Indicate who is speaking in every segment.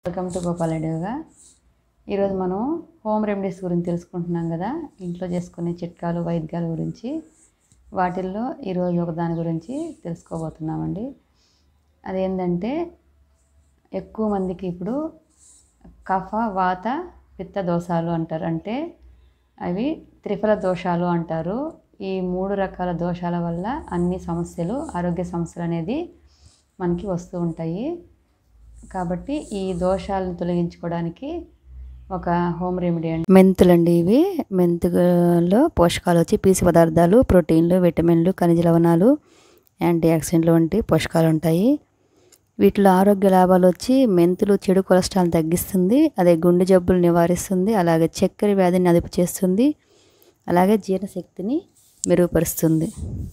Speaker 1: welcome to గోపాలడియోగా ఈరోజు మనం home remedies గురించి తెలుసుకుంటున్నాం కదా ఇంట్లో చేసుకునే చిట్కాలు వైద్యాల గురించి వాటిల్లో ఈరోజు ఒక దాని గురించి తెలుసుకోబోతున్నామండి అదేంటంటే ఎక్కువ మందికి ఇప్పుడు కఫ వాత పిత్త దోషాలు అంటారు అంటే అవి త్రిఫల దోషాలు అంటారు ఈ మూడు రకాల దోషాల వల్ల అన్ని సమస్యలు ఆరోగ్య సమస్యలు అనేది మనకి వస్తూ ఉంటాయి కాబట్టి ఈ దోషాలను తొలగించుకోవడానికి ఒక హోమ్ రెమెడీ అండి మెంతులండి ఇవి మెంతులో పోషకాలు వచ్చి పీసు పదార్థాలు ప్రోటీన్లు విటమిన్లు ఖనిజ లవణాలు యాంటీ ఆక్సిడెంట్లు వంటి పోషకాలు ఉంటాయి వీటిలో ఆరోగ్య లాభాలు వచ్చి మెంతులు చెడు కొలెస్ట్రాల్ తగ్గిస్తుంది అదే గుండె జబ్బులు నివారిస్తుంది అలాగే చక్కెర వ్యాధిని అదుపు చేస్తుంది అలాగే జీర్ణశక్తిని మెరుగుపరుస్తుంది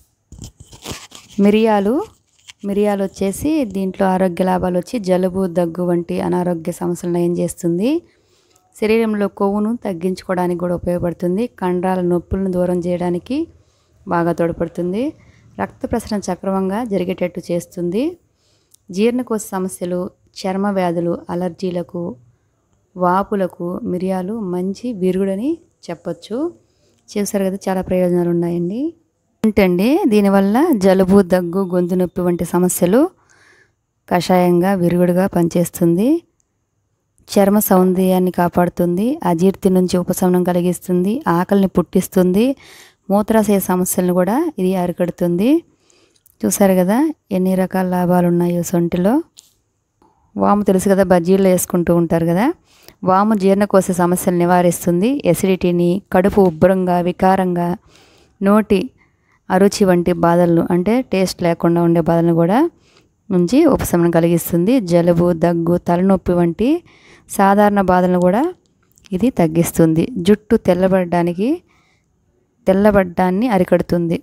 Speaker 1: మిరియాలు మిరియాలు వచ్చేసి దీంట్లో ఆరోగ్య లాభాలు వచ్చి జలుబు దగ్గు వంటి అనారోగ్య సమస్యలు నయం చేస్తుంది శరీరంలో కొవ్వును తగ్గించుకోవడానికి కూడా ఉపయోగపడుతుంది కండరాల నొప్పులను దూరం చేయడానికి బాగా తోడ్పడుతుంది రక్త ప్రసరణ సక్రమంగా జరిగేటట్టు చేస్తుంది జీర్ణకోశ సమస్యలు చర్మ వ్యాధులు అలర్జీలకు వాపులకు మిరియాలు మంచి విరుగుడని చెప్పొచ్చు చేశారు కదా చాలా ప్రయోజనాలు ఉన్నాయండి ఏంటండి దీనివల్ల జలుబు దగ్గు గొంతు నొప్పి వంటి సమస్యలు కషాయంగా విరుగుడుగా పనిచేస్తుంది చర్మ సౌందర్యాన్ని కాపాడుతుంది అజీర్తి నుంచి ఉపశమనం కలిగిస్తుంది ఆకలిని పుట్టిస్తుంది మూత్రాశయ సమస్యలను కూడా ఇది అరికడుతుంది చూసారు కదా ఎన్ని రకాల లాభాలు ఉన్నాయో సొంటిలో వాము తెలుసు కదా బజ్జీల్లో వేసుకుంటూ ఉంటారు కదా వాము జీర్ణకోశ సమస్యలు నివారిస్తుంది ఎసిడిటీని కడుపు ఉబ్బరంగా వికారంగా నోటి అరుచి వంటి బాధలను అంటే టేస్ట్ లేకుండా ఉండే బాధలను కూడా నుంచి ఉపశమనం కలిగిస్తుంది జలుబు దగ్గు తలనొప్పి వంటి సాధారణ బాధలను కూడా ఇది తగ్గిస్తుంది జుట్టు తెల్లబడడానికి తెల్లబడ్డాన్ని అరికడుతుంది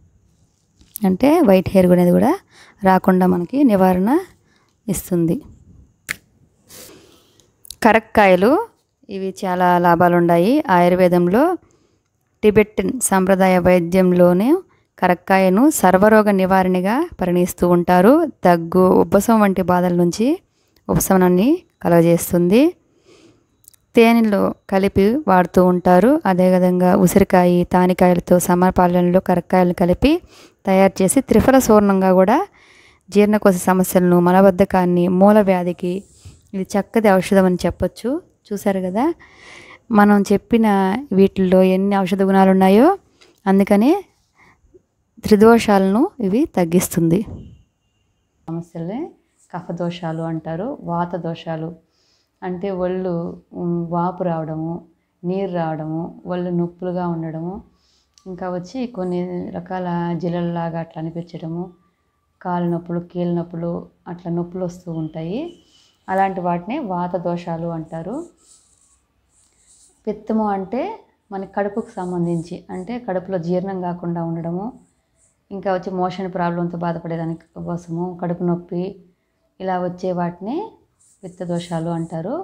Speaker 1: అంటే వైట్ హెయిర్ అనేది కూడా రాకుండా మనకి నివారణ ఇస్తుంది కరక్కాయలు ఇవి చాలా లాభాలు ఉన్నాయి ఆయుర్వేదంలో టిబెటన్ సాంప్రదాయ వైద్యంలోనే కరక్కాయను సర్వరోగ నివారణగా పరిణిస్తూ ఉంటారు దగ్గు ఉబ్బసం వంటి బాధల నుంచి ఉపశమనాన్ని కలగజేస్తుంది తేనెలో కలిపి వాడుతూ ఉంటారు అదేవిధంగా ఉసిరికాయ తానికాయలతో సమపాలనలో కరక్కాయలను కలిపి తయారు చేసి త్రిఫల సూర్ణంగా కూడా జీర్ణకోశ సమస్యలను మలబద్ధకాన్ని మూల వ్యాధికి ఇది చక్కటి ఔషధం అని చెప్పొచ్చు చూసారు కదా మనం చెప్పిన వీటిల్లో ఎన్ని ఔషధ గుణాలు ఉన్నాయో అందుకనే త్రిదోషాలను ఇవి తగ్గిస్తుంది సమస్యలే కఫ దోషాలు అంటారు వాత దోషాలు అంటే ఒళ్ళు ఉమ్, వాపు రావడము నీరు రావడము ఒళ్ళు నొప్పులుగా ఉండడము ఇంకా వచ్చి కొన్ని రకాల జిల్లల్లాగా అట్లా అనిపించడము కాలు నొప్పులు కీళ్ళ నొప్పులు అట్లా నొప్పులు వస్తూ ఉంటాయి అలాంటి వాటిని వాత దోషాలు అంటారు పిత్తము అంటే మన కడుపుకు సంబంధించి అంటే కడుపులో జీర్ణం కాకుండా ఉండడము ఇంకా వచ్చి మోషన్ ప్రాబ్లంతో బాధపడేదానికి కోసము కడుపు నొప్పి ఇలా వచ్చే వాటిని పిత్త దోషాలు అంటారు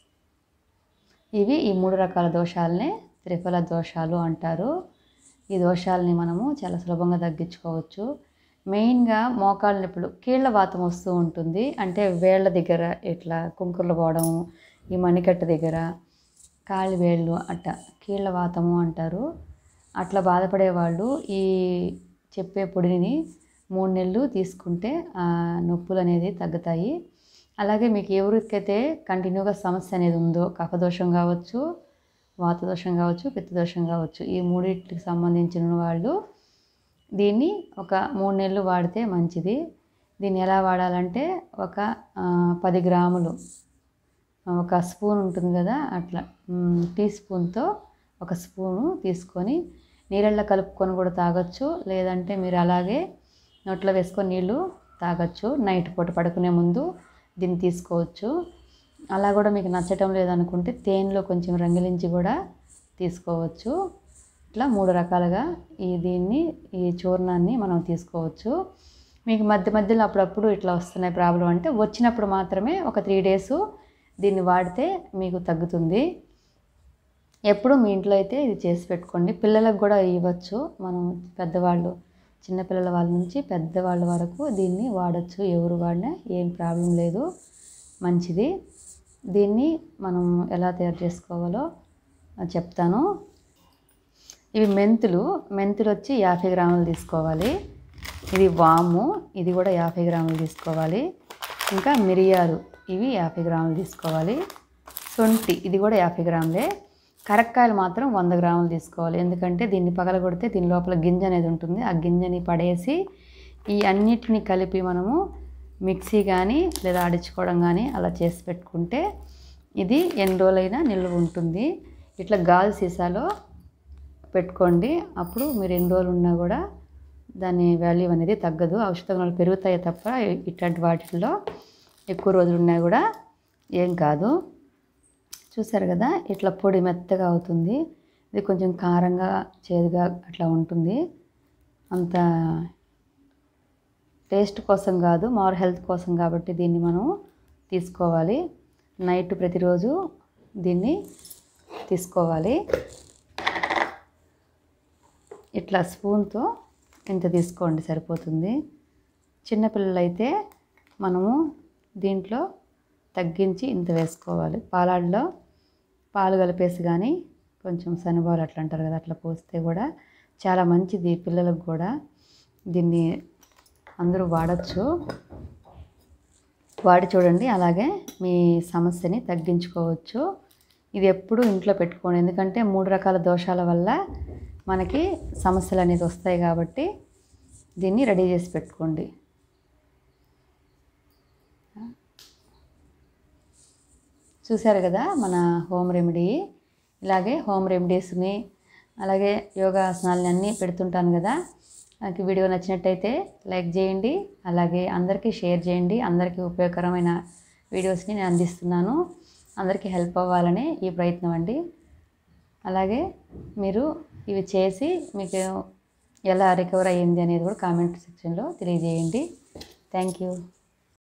Speaker 1: ఇవి ఈ మూడు రకాల దోషాలనే త్రిఫల దోషాలు అంటారు ఈ దోషాలని మనము చాలా సులభంగా తగ్గించుకోవచ్చు మెయిన్గా మోకాళ్ళ నొప్పులు కీళ్ళ వాతం వస్తూ ఉంటుంది అంటే వేళ్ళ దగ్గర ఇట్లా కుంకుర్లు పోవడం ఈ మణికట్ట దగ్గర కాలి వేళ్ళు అట్ట కీళ్ళ వాతము అంటారు అట్లా బాధపడే వాళ్ళు ఈ చెప్పే పొడిని మూడు నెలలు తీసుకుంటే ఆ నొప్పులు అనేది తగ్గుతాయి అలాగే మీకు ఎవరికైతే కంటిన్యూగా సమస్య అనేది ఉందో కఫదోషం కావచ్చు వాతదోషం కావచ్చు పిత్తదోషం కావచ్చు ఈ మూడింటికి సంబంధించిన వాళ్ళు దీన్ని ఒక మూడు నెలలు వాడితే మంచిది దీన్ని ఎలా వాడాలంటే ఒక ఆ, పది గ్రాములు ఒక స్పూన్ ఉంటుంది కదా అట్లా మ్, టీ స్పూన్తో ఒక స్పూను తీసుకొని నీళ్ళల్లో కలుపుకొని కూడా తాగొచ్చు లేదంటే మీరు అలాగే నోట్లో వేసుకొని నీళ్ళు తాగొచ్చు నైట్ పూట పడుకునే ముందు దీన్ని తీసుకోవచ్చు అలా కూడా మీకు నచ్చటం లేదనుకుంటే తేనెలో కొంచెం రంగిలించి కూడా తీసుకోవచ్చు ఇట్లా మూడు రకాలుగా ఈ దీన్ని ఈ చూర్ణాన్ని మనం తీసుకోవచ్చు మీకు మధ్య మధ్యలో అప్పుడప్పుడు ఇట్లా వస్తున్నాయి ప్రాబ్లం అంటే వచ్చినప్పుడు మాత్రమే ఒక త్రీ డేస్ దీన్ని వాడితే మీకు తగ్గుతుంది ఎప్పుడు మీ ఇంట్లో అయితే ఇది చేసి పెట్టుకోండి పిల్లలకు కూడా ఇవ్వచ్చు మనం పెద్దవాళ్ళు చిన్నపిల్లల వాళ్ళ నుంచి పెద్దవాళ్ళ వరకు దీన్ని వాడచ్చు ఎవరు వాడినా ఏం ప్రాబ్లం లేదు మంచిది దీన్ని మనం ఎలా తయారు చేసుకోవాలో చెప్తాను ఇవి మెంతులు మెంతులు వచ్చి యాభై గ్రాములు తీసుకోవాలి ఇది వాము ఇది కూడా యాభై గ్రాములు తీసుకోవాలి ఇంకా మిరియాలు ఇవి యాభై గ్రాములు తీసుకోవాలి శొంఠి ఇది కూడా యాభై గ్రాములే కరక్కాయలు మాత్రం వంద గ్రాములు తీసుకోవాలి ఎందుకంటే దీన్ని పగలగొడితే దీని లోపల గింజ అనేది ఉంటుంది ఆ గింజని పడేసి ఈ అన్నిటిని కలిపి మనము మిక్సీ కానీ లేదా ఆడించుకోవడం కానీ అలా చేసి పెట్టుకుంటే ఇది ఎన్ని రోజులైనా నిల్వ ఉంటుంది ఇట్లా గాజు సీసాలో పెట్టుకోండి అప్పుడు మీరు ఎన్ని రోజులు ఉన్నా కూడా దాని వాల్యూ అనేది తగ్గదు ఔషధ గుణాలు పెరుగుతాయి తప్ప ఇట్లాంటి వాటిల్లో ఎక్కువ రోజులు ఉన్నా కూడా ఏం కాదు చూసారు కదా ఇట్లా పొడి మెత్తగా అవుతుంది ఇది కొంచెం కారంగా చేదుగా అట్లా ఉంటుంది అంత టేస్ట్ కోసం కాదు మామూలు హెల్త్ కోసం కాబట్టి దీన్ని మనం తీసుకోవాలి నైట్ ప్రతిరోజు దీన్ని తీసుకోవాలి ఇట్లా స్పూన్తో ఇంత తీసుకోండి సరిపోతుంది చిన్నపిల్లలైతే మనము దీంట్లో తగ్గించి ఇంత వేసుకోవాలి పాలాడలో పాలు కలిపేసి కానీ కొంచెం శనగపాలు అట్లా అంటారు కదా అట్లా పోస్తే కూడా చాలా మంచిది పిల్లలకు కూడా దీన్ని అందరూ వాడచ్చు వాడి చూడండి అలాగే మీ సమస్యని తగ్గించుకోవచ్చు ఇది ఎప్పుడు ఇంట్లో పెట్టుకోండి ఎందుకంటే మూడు రకాల దోషాల వల్ల మనకి సమస్యలు అనేది వస్తాయి కాబట్టి దీన్ని రెడీ చేసి పెట్టుకోండి చూశారు కదా మన హోమ్ రెమెడీ ఇలాగే హోమ్ రెమెడీస్ని అలాగే యోగాసనాలని అన్నీ పెడుతుంటాను కదా నాకు వీడియో నచ్చినట్టయితే లైక్ చేయండి అలాగే అందరికీ షేర్ చేయండి అందరికీ ఉపయోగకరమైన వీడియోస్ని నేను అందిస్తున్నాను అందరికీ హెల్ప్ అవ్వాలనే ఈ ప్రయత్నం అండి అలాగే మీరు ఇవి చేసి మీకు ఎలా రికవర్ అయ్యింది అనేది కూడా కామెంట్ సెక్షన్లో తెలియజేయండి థ్యాంక్ యూ